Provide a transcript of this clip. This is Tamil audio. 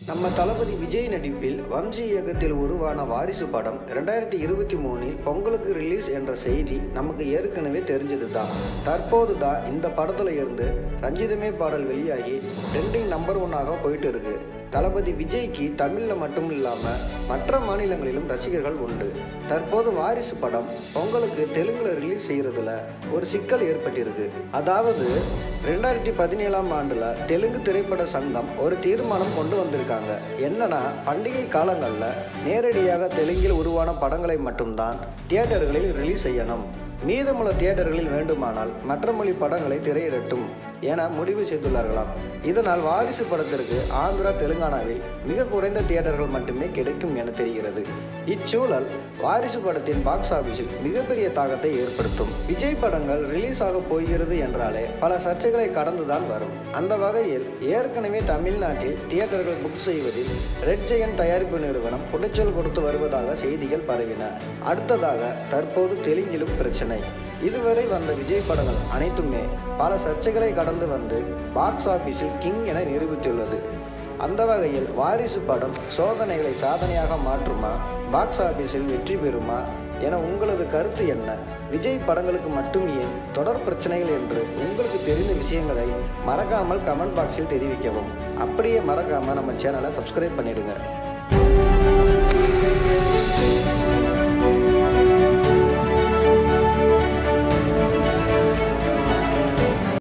நம்ம தளபதி விஜய் நடிப்பில் வம்சி இயக்கத்தில் உருவான வாரிசு படம் ரெண்டாயிரத்தி இருபத்தி மூணில் பொங்கலுக்கு ரிலீஸ் என்ற செய்தி நமக்கு ஏற்கனவே தெரிஞ்சது தான் தற்போது தான் இந்த படத்துல இருந்து ரஞ்சிதமே பாடல் வெளியாகி ட்ரெண்டிங் நம்பர் ஒன்னாக போயிட்டு இருக்கு தளபதி விஜய்க்கு தமிழில் மட்டும் இல்லாமல் மற்ற மாநிலங்களிலும் ரசிகர்கள் உண்டு தற்போது வாரிசு படம் பொங்கலுக்கு தெலுங்குல ரிலீஸ் செய்யறதுல ஒரு சிக்கல் ஏற்பட்டிருக்கு அதாவது ரெண்டாயிரத்தி பதினேழாம் ஆண்டுல தெலுங்கு திரைப்பட சங்கம் ஒரு தீர்மானம் கொண்டு வந்திருக்காங்க என்னன்னா பண்டிகை காலங்களில் நேரடியாக தெலுங்கில் உருவான படங்களை மட்டும்தான் தியேட்டர்களில் ரிலீஸ் செய்யணும் மீதமுள்ள தியேட்டர்களில் வேண்டுமானால் மற்ற மொழி படங்களை திரையிடட்டும் என முடிவு செய்துள்ளார்களாம் இதனால் வாரிசு படத்திற்கு ஆந்திரா தெலுங்கானாவில் மிக குறைந்த தியேட்டர்கள் மட்டுமே கிடைக்கும் என தெரிகிறது இச்சூழல் வாரிசு படத்தின் பாக்ஸ் ஆபீஸில் மிகப்பெரிய தாக்கத்தை ஏற்படுத்தும் விஜய் படங்கள் ரிலீஸ் ஆக போகிறது என்றாலே பல சர்ச்சைகளை கடந்துதான் வரும் அந்த வகையில் ஏற்கனவே தமிழ்நாட்டில் தியேட்டர்கள் புக் செய்வதில் ரெட் ஜெயன் தயாரிப்பு நிறுவனம் புடைச்சல் கொடுத்து வருவதாக செய்திகள் பரவின அடுத்ததாக தற்போது தெலுங்கிலும் பிரச்சனை இதுவரை வந்த விஜய் படங்கள் அனைத்துமே பல சர்ச்சைகளை கடந்து வந்து பாக்ஸ் ஆபீஸில் கிங் என நிரூபித்துள்ளது அந்த வகையில் வாரிசு படம் சோதனைகளை சாதனையாக மாற்றுமா பாக்ஸ் ஆபீஸில் வெற்றி பெறுமா என உங்களது கருத்து என்ன விஜய் படங்களுக்கு மட்டும் ஏன் தொடர் பிரச்சனைகள் என்று உங்களுக்கு தெரிந்த விஷயங்களை மறக்காமல் கமெண்ட் பாக்ஸில் தெரிவிக்கவும் அப்படியே மறக்காமல் நம்ம சேனலை சப்ஸ்கிரைப் பண்ணிடுங்க